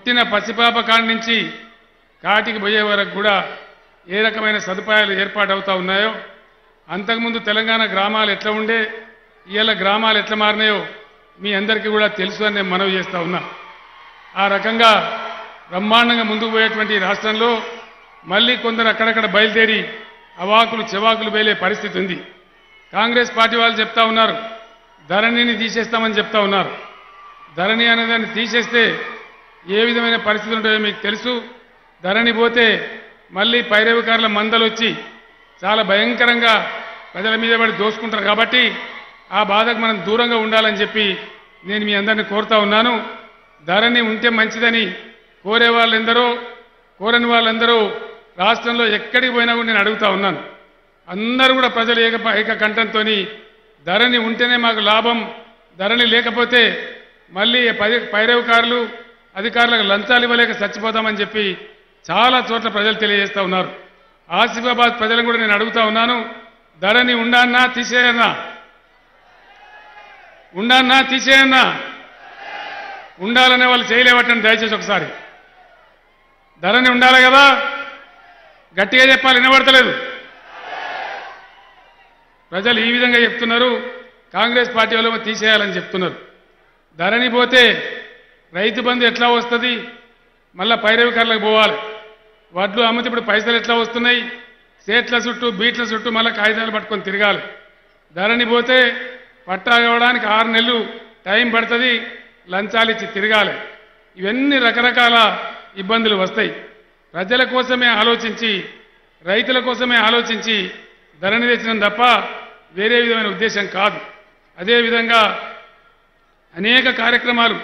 పుట్టిన పసిపాప కాడి నుంచి కాటికి పోయే వరకు కూడా ఏ రకమైన సదుపాయాలు ఏర్పాటవుతా ఉన్నాయో అంతకుముందు తెలంగాణ గ్రామాలు ఎట్లా ఉండే ఇవాళ గ్రామాలు ఎట్లా మారినాయో మీ అందరికీ కూడా తెలుసు అని నేను మనవి చేస్తా ఉన్నా ఆ రకంగా బ్రహ్మాండంగా ముందుకు పోయేటువంటి ఈ రాష్ట్రంలో మళ్ళీ కొందరు అక్కడక్కడ బయలుదేరి అవాకులు చెవాకులు వేలే పరిస్థితి ఉంది కాంగ్రెస్ పార్టీ వాళ్ళు చెప్తా ఉన్నారు ధరణిని తీసేస్తామని చెప్తా ఉన్నారు ధరణి అనేదాన్ని తీసేస్తే ఏ విధమైన పరిస్థితులు ఉంటాయో మీకు తెలుసు ధరణి పోతే మళ్ళీ పైరవికారుల మందలు వచ్చి చాలా భయంకరంగా ప్రజల మీద పడి దోసుకుంటారు కాబట్టి ఆ బాధకు మనం దూరంగా ఉండాలని చెప్పి నేను మీ అందరిని కోరుతా ఉన్నాను ధరణి ఉంటే మంచిదని కోరే వాళ్ళెందరో కోరని వాళ్ళందరూ రాష్ట్రంలో ఎక్కడికి పోయినా కూడా నేను అడుగుతా ఉన్నాను అందరూ కూడా ప్రజలు ఏక ఏక కంఠంతో ధరణి ఉంటేనే మాకు లాభం ధరణి లేకపోతే మళ్ళీ పది పైరవకారులు అధికారులకు లంచాలు ఇవ్వలేక చచ్చిపోతామని చెప్పి చాలా చోట్ల ప్రజలు తెలియజేస్తా ఉన్నారు ఆసిఫాబాద్ ప్రజలను కూడా నేను అడుగుతా ఉన్నాను ధరణి ఉండాన్నా తీసేయన్నా ఉండాన్నా తీసేయన్నా ఉండాలనే వాళ్ళు చేయలేవటండి దయచేసి ఒకసారి ధరణి ఉండాలి కదా గట్టిగా చెప్పాలి వినబడతలేదు ప్రజలు ఈ విధంగా చెప్తున్నారు కాంగ్రెస్ పార్టీ వాళ్ళు తీసేయాలని చెప్తున్నారు ధరణి పోతే రైతు బంధు ఎట్లా వస్తుంది మళ్ళా పైరవికారులకు పోవాలి వడ్లు అమ్మితే ఇప్పుడు పైసలు ఎట్లా వస్తున్నాయి సేట్ల చుట్టూ బీట్ల చుట్టూ మళ్ళీ కాగితాలు పట్టుకొని తిరగాలి ధరణి పోతే పట్టా ఇవ్వడానికి ఆరు నెలలు టైం పడుతుంది లంచాలు ఇచ్చి తిరగాలి ఇవన్నీ రకరకాల ఇబ్బందులు వస్తాయి ప్రజల కోసమే ఆలోచించి రైతుల కోసమే ఆలోచించి ధరణి తెచ్చడం తప్ప వేరే విధమైన ఉద్దేశం కాదు అదేవిధంగా అనేక కార్యక్రమాలు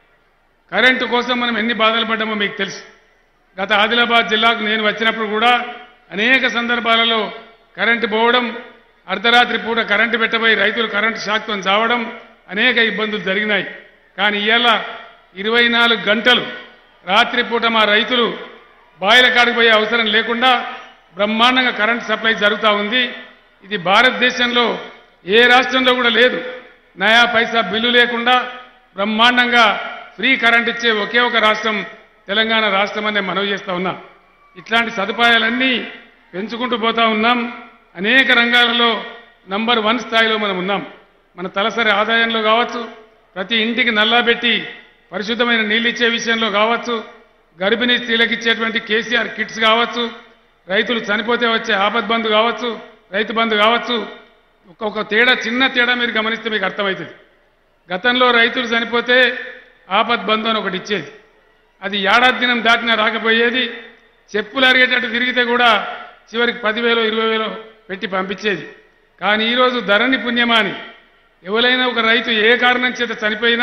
కరెంటు కోసం మనం ఎన్ని బాధలు పడ్డామో మీకు తెలుసు గత ఆదిలాబాద్ జిల్లాకు నేను వచ్చినప్పుడు కూడా అనేక సందర్భాలలో కరెంటు పోవడం అర్ధరాత్రి పూట కరెంటు పెట్టబోయి రైతులు కరెంటు షాక్తో చావడం అనేక ఇబ్బందులు జరిగినాయి కానీ ఇవాళ ఇరవై నాలుగు గంటలు రాత్రిపూట మా రైతులు బాయిల కాడికి పోయే అవసరం లేకుండా బ్రహ్మాండంగా కరెంట్ సప్లై జరుగుతూ ఉంది ఇది భారతదేశంలో ఏ రాష్ట్రంలో కూడా లేదు నయా పైసా బిల్లు లేకుండా బ్రహ్మాండంగా ఫ్రీ కరెంట్ ఇచ్చే ఒకే ఒక రాష్ట్రం తెలంగాణ రాష్ట్రం అనే మనవి చేస్తా ఉన్నాం ఇట్లాంటి సదుపాయాలన్నీ పెంచుకుంటూ పోతా ఉన్నాం అనేక రంగాలలో నంబర్ వన్ స్థాయిలో మనం ఉన్నాం మన తలసరి ఆదాయంలో కావచ్చు ప్రతి ఇంటికి నల్లా పెట్టి పరిశుద్ధమైన నీళ్ళు ఇచ్చే విషయంలో కావచ్చు గర్భిణీ స్త్రీలకు ఇచ్చేటువంటి కేసీఆర్ కిట్స్ కావచ్చు రైతులు చనిపోతే వచ్చే ఆపద్ బంధు కావచ్చు రైతు బంధు కావచ్చు ఒక్కొక్క తేడా చిన్న తేడా మీరు గమనిస్తే మీకు అర్థమవుతుంది గతంలో రైతులు చనిపోతే ఆపద్ బంధు అని ఒకటి ఇచ్చేది అది ఏడాది దినం దాటినా రాకపోయేది చెప్పులు అరిగేటట్టు తిరిగితే కూడా చివరికి పదివేలు ఇరవై వేలు పెట్టి పంపించేది కానీ ఈరోజు ధరణి పుణ్యమాని ఎవరైనా ఒక రైతు ఏ కారణం చేత చనిపోయినా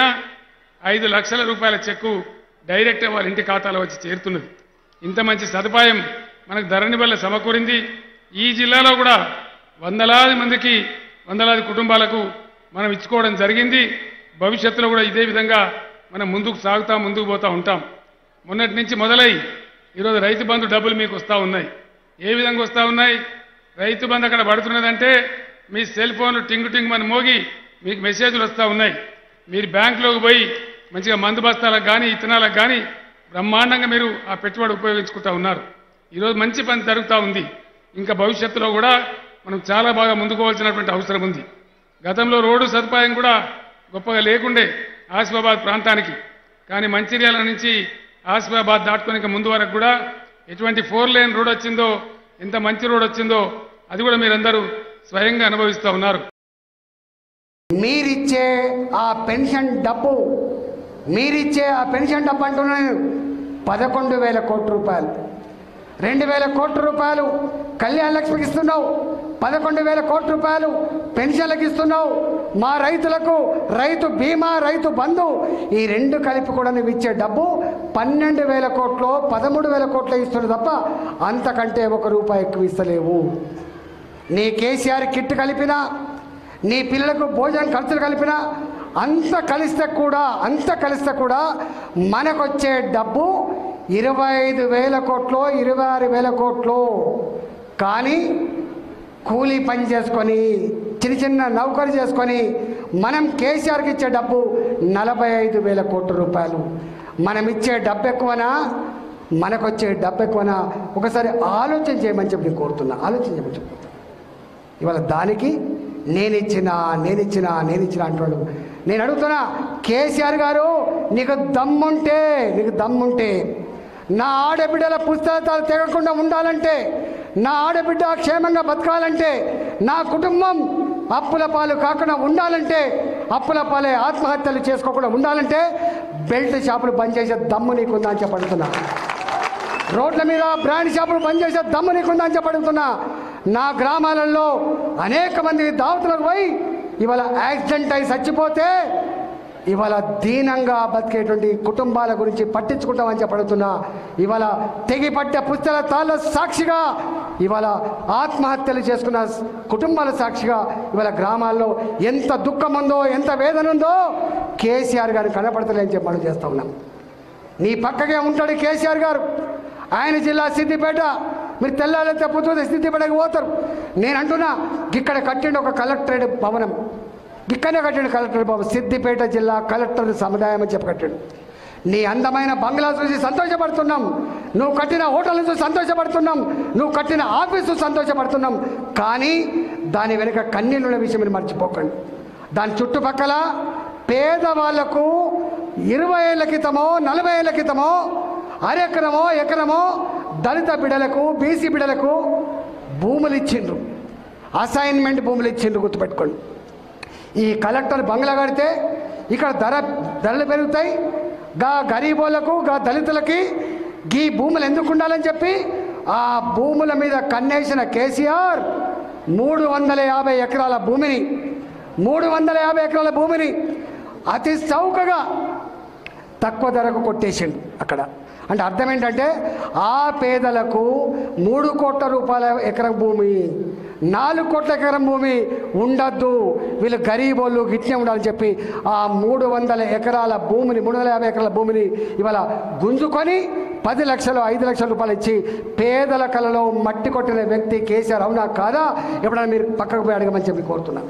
ఐదు లక్షల రూపాయల చెక్కు డైరెక్ట్ వాళ్ళ ఇంటి ఖాతాలో వచ్చి చేరుతున్నది ఇంత మంచి సదుపాయం మనకు ధరణి వల్ల సమకూరింది ఈ జిల్లాలో కూడా వందలాది మందికి వందలాది కుటుంబాలకు మనం ఇచ్చుకోవడం జరిగింది భవిష్యత్తులో కూడా ఇదే విధంగా మనం ముందుకు సాగుతా ముందుకు పోతా ఉంటాం మొన్నటి నుంచి మొదలై ఈరోజు రైతు బంధు డబ్బులు మీకు వస్తూ ఉన్నాయి ఏ విధంగా వస్తూ ఉన్నాయి రైతు బంధు అక్కడ పడుతున్నదంటే మీ సెల్ ఫోన్లు టింగు టింగు మన మోగి మీకు మెసేజ్లు వస్తూ ఉన్నాయి మీరు బ్యాంకులోకి పోయి మంచిగా మందు బస్తాలకు కానీ ఇత్తనాలకు కానీ బ్రహ్మాండంగా మీరు ఆ పెట్టుబడి ఉపయోగించుకుంటా ఉన్నారు ఈరోజు మంచి పని జరుగుతూ ఉంది ఇంకా భవిష్యత్తులో కూడా మనం చాలా బాగా ముందుకోవాల్సినటువంటి అవసరం ఉంది గతంలో రోడ్డు సదుపాయం కూడా గొప్పగా లేకుండే ఆసిఫాబాద్ ప్రాంతానికి కానీ మంచిర్యాల నుంచి ఆసిఫాబాద్ దాటుకొని ఇంకా ముందు వరకు కూడా ఎటువంటి ఫోర్ లేన్ రోడ్ వచ్చిందో ఎంత మంచి రోడ్ వచ్చిందో అది కూడా మీరందరూ స్వయంగా అనుభవిస్తూ ఉన్నారు మీరిచ్చే ఆ పెన్షన్ డబ్బు మీరిచ్చే ఆ పెన్షన్ డబ్బు అంటున్నాను పదకొండు వేల కోట్ల రూపాయలు రెండు వేల కోట్ల రూపాయలు కళ్యాణ లక్ష్మికి ఇస్తున్నావు పదకొండు వేల కోట్ల రూపాయలు పెన్షన్లకు ఇస్తున్నావు మా రైతులకు రైతు బీమా రైతు బంధు ఈ రెండు కలిపి కూడా నువ్వు ఇచ్చే డబ్బు పన్నెండు వేల కోట్లు పదమూడు వేల కోట్లు ఇస్తున్నావు తప్ప అంతకంటే ఒక రూపాయి ఎక్కువ ఇస్తలేవు నీ కేసీఆర్ కిట్ కలిపినా నీ పిల్లలకు భోజనం ఖర్చులు కలిపినా అంత కలిస్తే కూడా అంత కలిస్తే కూడా మనకొచ్చే డబ్బు ఇరవై ఐదు వేల కోట్లు ఇరవై ఆరు వేల కోట్లు కానీ కూలీ పని చేసుకొని చిన్న చిన్న నౌకరు చేసుకొని మనం కేసీఆర్కి ఇచ్చే డబ్బు నలభై ఐదు వేల కోట్ల రూపాయలు మనం ఇచ్చే డబ్బు ఎక్కువనా మనకు వచ్చే డబ్బు ఎక్కువనా ఒకసారి ఆలోచన చేయమని చెప్పి నేను కోరుతున్నా ఆలోచన చేయమని చెప్పి ఇవాళ దానికి నేనిచ్చిన నేనిచ్చిన నేనిచ్చిన అంటున్నాడు నేను అడుగుతున్నా కేసీఆర్ గారు నీకు దమ్ముంటే నీకు దమ్ముంటే నా ఆడబిడ్డల పుస్తకాలు తెగకుండా ఉండాలంటే నా ఆడబిడ్డ క్షేమంగా బతకాలంటే నా కుటుంబం అప్పుల పాలు కాకుండా ఉండాలంటే అప్పుల పాలే ఆత్మహత్యలు చేసుకోకుండా ఉండాలంటే బెల్ట్ షాపులు బంద్ చేసే దమ్ము నీకుందా అని చెప్పడుతున్నా రోడ్ల మీద బ్రాండ్ షాపులు బంద్ చేసే దమ్ము నీకుందా అని చెప్పడుతున్నా నా గ్రామాలలో అనేక మంది దావతులకు పోయి ఇవాళ యాక్సిడెంట్ అయి చచ్చిపోతే ఇవాళ దీనంగా బతికేటువంటి కుటుంబాల గురించి పట్టించుకుంటామని చెప్పడుతున్నా ఇవాళ తెగిపట్టే పుస్తల తాళ్ళ సాక్షిగా ఇవాళ ఆత్మహత్యలు చేసుకున్న కుటుంబాల సాక్షిగా ఇవాళ గ్రామాల్లో ఎంత దుఃఖం ఉందో ఎంత వేదన ఉందో కేసీఆర్ గారు కనపడతలేని చెప్పి మనం చేస్తా ఉన్నాం నీ పక్కకే ఉంటాడు కేసీఆర్ గారు ఆయన జిల్లా సిద్దిపేట మీరు తెల్లారైతే పుత్తూరు సిద్దిపేటకి పోతారు నేను అంటున్నా ఇక్కడ కట్టిండు ఒక కలెక్టరేట్ భవనం ఇక్కడనే కట్టిండు కలెక్టరేట్ భవనం సిద్దిపేట జిల్లా కలెక్టర్ సముదాయం అని చెప్పి కట్టాడు నీ అందమైన బంగ్లా చూసి సంతోషపడుతున్నాం నువ్వు కట్టిన హోటల్ చూసి సంతోషపడుతున్నాం నువ్వు కట్టిన ఆఫీసు సంతోషపడుతున్నాం కానీ దాని వెనుక కన్నీళ్ళ విషయం మీరు మర్చిపోకండి దాని చుట్టుపక్కల పేదవాళ్లకు ఇరవై ఏళ్ళ క్రితమో నలభై ఏళ్ళ క్రితమో అరెకరమో ఎకరమో దళిత బిడలకు బీసీ బిడలకు భూములు ఇచ్చిండ్రు అసైన్మెంట్ భూములు ఇచ్చిండ్రు గుర్తుపెట్టుకోండి ఈ కలెక్టర్ బంగ్లా కడితే ఇక్కడ ధర ధరలు పెరుగుతాయి గా గరీబోళ్లకు గా దళితులకి గీ భూములు ఎందుకు ఉండాలని చెప్పి ఆ భూముల మీద కన్నేసిన కేసీఆర్ మూడు వందల యాభై ఎకరాల భూమిని మూడు వందల యాభై ఎకరాల భూమిని అతి చౌకగా తక్కువ ధరకు కొట్టేసిండు అక్కడ అంటే అర్థం ఏంటంటే ఆ పేదలకు మూడు కోట్ల రూపాయల ఎకరం భూమి నాలుగు కోట్ల ఎకరం భూమి ఉండద్దు వీళ్ళు గరీబోళ్ళు గిట్నే ఉండాలని చెప్పి ఆ మూడు వందల ఎకరాల భూమిని మూడు వందల యాభై ఎకరాల భూమిని ఇవాళ గుంజుకొని పది లక్షలు ఐదు లక్షల రూపాయలు ఇచ్చి పేదల కళలో మట్టి కొట్టిన వ్యక్తి కేసీఆర్ అవునా కాదా ఎప్పుడైనా మీరు పక్కకు పోయి అడగమని చెప్పి కోరుతున్నాను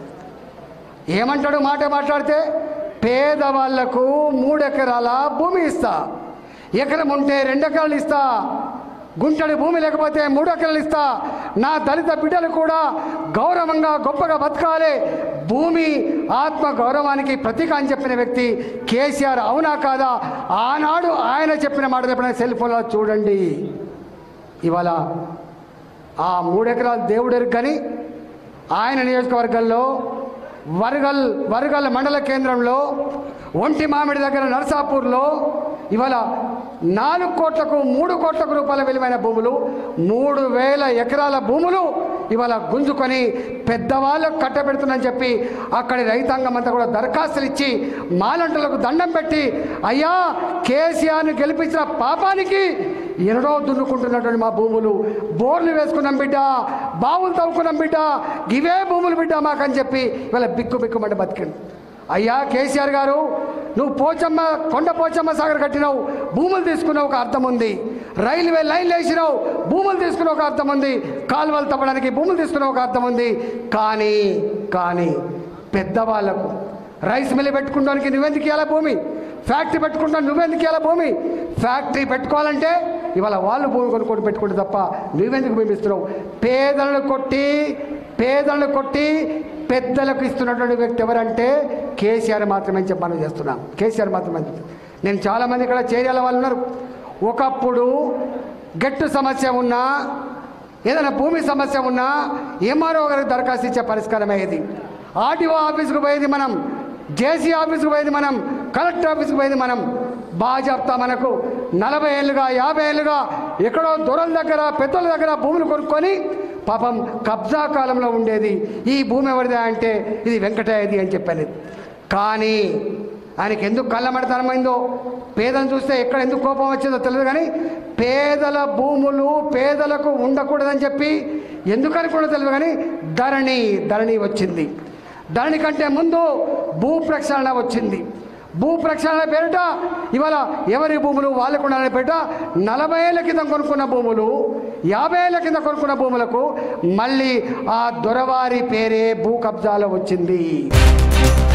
ఏమంటాడు మాట మాట్లాడితే పేదవాళ్లకు మూడు ఎకరాల భూమి ఇస్తా ఎకరం ఉంటే రెండు ఎకరాలు ఇస్తా గుంటడి భూమి లేకపోతే మూడు ఎకరాలు ఇస్తా నా దళిత బిడ్డలు కూడా గౌరవంగా గొప్పగా బతకాలి భూమి ఆత్మ గౌరవానికి ప్రతీక అని చెప్పిన వ్యక్తి కేసీఆర్ అవునా కాదా ఆనాడు ఆయన చెప్పిన మాట ఎప్పుడైనా సెల్ ఫోన్లో చూడండి ఇవాళ ఆ మూడెకరాల దేవుడు కానీ ఆయన నియోజకవర్గంలో వరగల్ వరగల్ మండల కేంద్రంలో ఒంటి మామిడి దగ్గర నర్సాపూర్లో ఇవాళ నాలుగు కోట్లకు మూడు కోట్లకు రూపాయల విలువైన భూములు మూడు వేల ఎకరాల భూములు ఇవాళ గుంజుకొని పెద్దవాళ్ళకు కట్టబెడుతుందని చెప్పి అక్కడి రైతాంగం అంతా కూడా దరఖాస్తులు ఇచ్చి మాలంటలకు దండం పెట్టి అయ్యా కేసీఆర్ని గెలిపించిన పాపానికి ఎన్నడో దున్నుకుంటున్నటువంటి మా భూములు బోర్లు వేసుకున్నాం బిడ్డ బావులు తవ్వుకున్నాం బిడ్డ ఇవే భూములు బిడ్డ మాకని చెప్పి ఇవాళ బిక్కు బిక్కుమంటే బతికిండు అయ్యా కేసీఆర్ గారు నువ్వు పోచమ్మ కొండ పోచమ్మ సాగర్ కట్టినావు భూములు తీసుకున్నావు ఒక అర్థం ఉంది రైల్వే లైన్లు వేసినావు భూములు తీసుకున్న ఒక అర్థం ఉంది కాలువలు తవ్వడానికి భూములు తీసుకున్న ఒక అర్థం ఉంది కానీ కానీ పెద్దవాళ్లకు రైస్ మిల్ పెట్టుకోవడానికి నువ్వెందుకు ఇవ్వాలి భూమి ఫ్యాక్టరీ పెట్టుకుంటా నువ్వెందుకు ఇవ్వాలి భూమి ఫ్యాక్టరీ పెట్టుకోవాలంటే ఇవాళ వాళ్ళు భూమి కొనుక్కొని పెట్టుకుంటే తప్ప నువ్వెందుకు భూమి ఇస్తున్నావు పేదలను కొట్టి పేదలను కొట్టి పెద్దలకు ఇస్తున్నటువంటి వ్యక్తి ఎవరంటే కేసీఆర్ మాత్రమే చెప్పి మనం చేస్తున్నాం కేసీఆర్ మాత్రమే నేను చాలామంది ఇక్కడ చేరియాల వాళ్ళు ఉన్నారు ఒకప్పుడు గట్టు సమస్య ఉన్నా ఏదైనా భూమి సమస్య ఉన్నా ఎంఆర్ఓ గారికి దరఖాస్తు ఇచ్చే పరిష్కారం అయ్యేది ఆర్టీఓ ఆఫీస్కి పోయేది మనం జేసీ ఆఫీస్కి పోయేది మనం కలెక్టర్ ఆఫీస్కి పోయేది మనం బాజాప్తా మనకు నలభై ఏళ్ళుగా యాభై ఏళ్ళుగా ఎక్కడో దొరల దగ్గర పెద్దల దగ్గర భూములు కొనుక్కొని పాపం కబ్జా కాలంలో ఉండేది ఈ భూమి ఎవరిదా అంటే ఇది వెంకటయ్యది అని చెప్పాను కానీ ఆయనకి ఎందుకు కళ్ళమడతనమైందో పేదలను చూస్తే ఎక్కడ ఎందుకు కోపం వచ్చిందో తెలియదు కానీ పేదల భూములు పేదలకు ఉండకూడదని చెప్పి ఎందుకని కూడా తెలియదు కానీ ధరణి ధరణి వచ్చింది ధరణి కంటే ముందు భూ ప్రక్షాళన వచ్చింది భూ ప్రక్షాళన పేరిట ఇవాళ ఎవరి భూములు వాళ్ళకు ఉండాలని పేరిట నలభై ఏళ్ళ కింద కొనుక్కున్న భూములు యాభై ఏళ్ళ కింద కొనుక్కున్న భూములకు మళ్ళీ ఆ దొరవారి పేరే భూ కబ్జాలో వచ్చింది